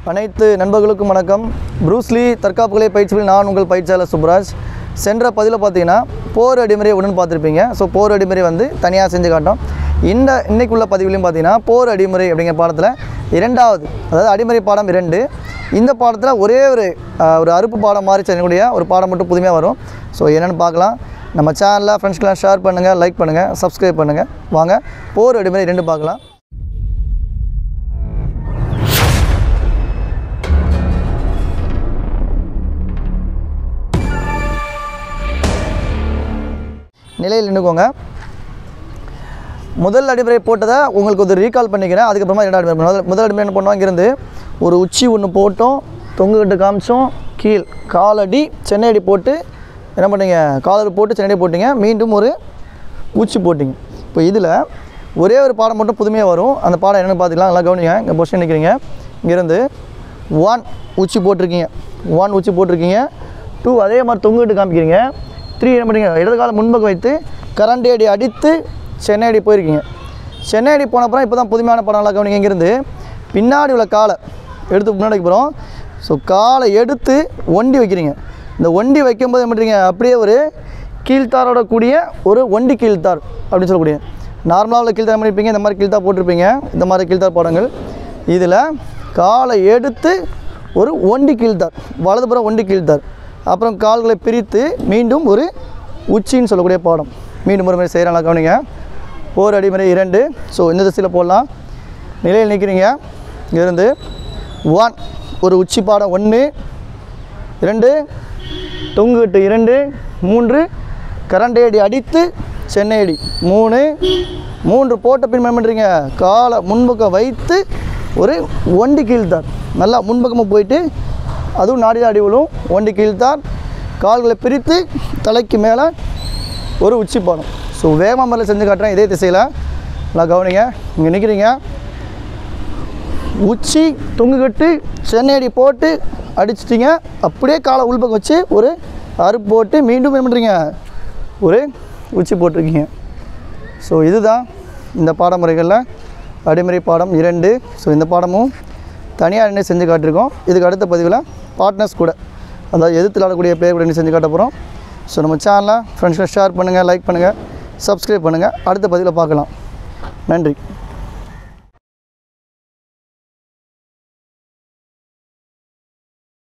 அனைத்து நண்பர்களுக்கும் வணக்கம் ப்ரூஸ்லி தற்காப்புகளை பயிற்சியில் நான் உங்கள் பயிற்சியாளர் சுப்ராஜ் சென்ற பதிவில் பார்த்தீங்கன்னா போர் அடிமுறை உடன் பார்த்துருப்பீங்க ஸோ போர் அடிமுறை வந்து தனியாக செஞ்சு காட்டும் இந்த இன்னைக்குள்ள பதிவுலையும் பார்த்தீங்கன்னா போர் அடிமுறை அப்படிங்கிற பாடத்தில் இரண்டாவது அதாவது அடிமுறை பாடம் இரண்டு இந்த பாடத்தில் ஒரே ஒரு ஆஹ், ஒரு அறுப்பு பாடம் மாதிரி செய்யக்கூடிய ஒரு பாடம் மட்டும் புதுமையாக வரும் ஸோ என்னென்னு பார்க்கலாம் நம்ம சேனலில் ஃப்ரெண்ட்ஸ்க்கெலாம் ஷேர் பண்ணுங்கள் லைக் பண்ணுங்கள் சப்ஸ்கிரைப் பண்ணுங்கள் வாங்க போர் அடிமுறை ரெண்டு பார்க்கலாம் நிலையில் நின்றுக்கோங்க முதல் அடிமுறை போட்டதை உங்களுக்கு ஒரு ரீகால் பண்ணிக்கிறேன் அதுக்கப்புறமா இரண்டாவது அடிமுறை முதல் முதல் அடிமுறை என்ன பண்ணோம் இங்கேருந்து ஒரு உச்சி ஒன்று போட்டோம் தொங்குகிட்டு காமிச்சோம் கீழ் காலடி சென்னை அடி போட்டு என்ன பண்ணீங்க காலடி போட்டு சென்னை அடி போட்டிங்க மீண்டும் ஒரு உச்சி போட்டிங்க இப்போ இதில் ஒரே ஒரு பாடம் மட்டும் புதுமையாக வரும் அந்த பாடம் என்னென்னு பார்த்துக்கலாம் நல்லா கவனிங்க இங்கே பொசிஷன் நிற்கிறீங்க இங்கேருந்து ஒன் உச்சி போட்டிருக்கீங்க ஒன் உச்சி போட்டிருக்கீங்க டூ அதே மாதிரி தொங்குகிட்டு காமிக்கிறீங்க த்ரீ என்ன பண்ணுறீங்க இடது காலம் முன்பக்கம் வைத்து கரண்டி அடி அடித்து சென்னை அடி போயிருக்கீங்க சென்னை அடி போன அப்புறம் இப்போ தான் புதுமையான படம்லாம் கவனிங்க இங்கேருந்து பின்னாடி உள்ள காலை எடுத்து முன்னாடி போகிறோம் ஸோ காலை எடுத்து ஒண்டி வைக்கிறீங்க இந்த ஒண்டி வைக்கும்போது என்ன பண்ணுறீங்க அப்படியே ஒரு கீழ்த்தாரோட கூடிய ஒரு ஒண்டி கீழ்த்தார் அப்படின்னு சொல்லக்கூடிய நார்மலாக உள்ள கீழ்த்தார் பண்ணியிருப்பீங்க இந்த மாதிரி கீழ்த்தார் போட்டிருப்பீங்க இந்த மாதிரி கீழ்த்தார் பாடங்கள் இதில் காலை எடுத்து ஒரு ஒண்டி கீழ்த்தார் வலதுபுறம் ஒண்டி கீழ்த்தார் அப்புறம் கால்களை பிரித்து மீண்டும் ஒரு உச்சின்னு சொல்லக்கூடிய பாடம் மீண்டும் ஒரு முறை செய்கிறாங்களா கவனிங்க போர் அடிமுறை இரண்டு ஸோ இந்த திசையில் போடலாம் நிலையில் நிற்கிறீங்க இருந்து ஒன் ஒரு உச்சி பாடம் ஒன்று இரண்டு தொங்குட்டு இரண்டு மூன்று கரண்டை அடி அடித்து சென்னை அடி மூணு மூன்று போட்ட பின் என்ன பண்ணுறீங்க காலை முன்பக்கம் வைத்து ஒரு ஒண்டி கீழ்த்தார் நல்லா முன்பக்கமாக போயிட்டு அதுவும் நாடி அடி விழும் ஒண்டி கீழ்த்தார் கால்களை பிரித்து தலைக்கு மேலே ஒரு உச்சி பாடம் ஸோ வேகமாக மேலே செஞ்சு காட்டுறேன் இதே திசையில் நல்லா கவனிங்க இங்கே நிற்கிறீங்க உச்சி தொங்குகட்டு சென்னை அடி போட்டு அடிச்சிட்டிங்க அப்படியே காலை உள்பக்கம் வச்சு ஒரு அறுப்பு போட்டு மீண்டும் என்ன பண்ணுறீங்க ஒரு உச்சி போட்டிருக்கீங்க ஸோ இதுதான் இந்த பாடமுறைகளில் அடிமுறை பாடம் இரண்டு ஸோ இந்த பாடமும் தனியாக என்ன செஞ்சு காட்டியிருக்கோம் இதுக்கு அடுத்த பதிவில் பார்ட்னர்ஸ் கூட அதாவது எதிர்த்து விளாடக்கூடிய பிளேயர் கூட என்ன செஞ்சு காட்ட போகிறோம் ஸோ நம்ம சேனலை ஃப்ரெண்ட்ஸ்களை ஷேர் பண்ணுங்கள் லைக் பண்ணுங்கள் சப்ஸ்கிரைப் பண்ணுங்கள் அடுத்த பதிவில் பார்க்கலாம் நன்றி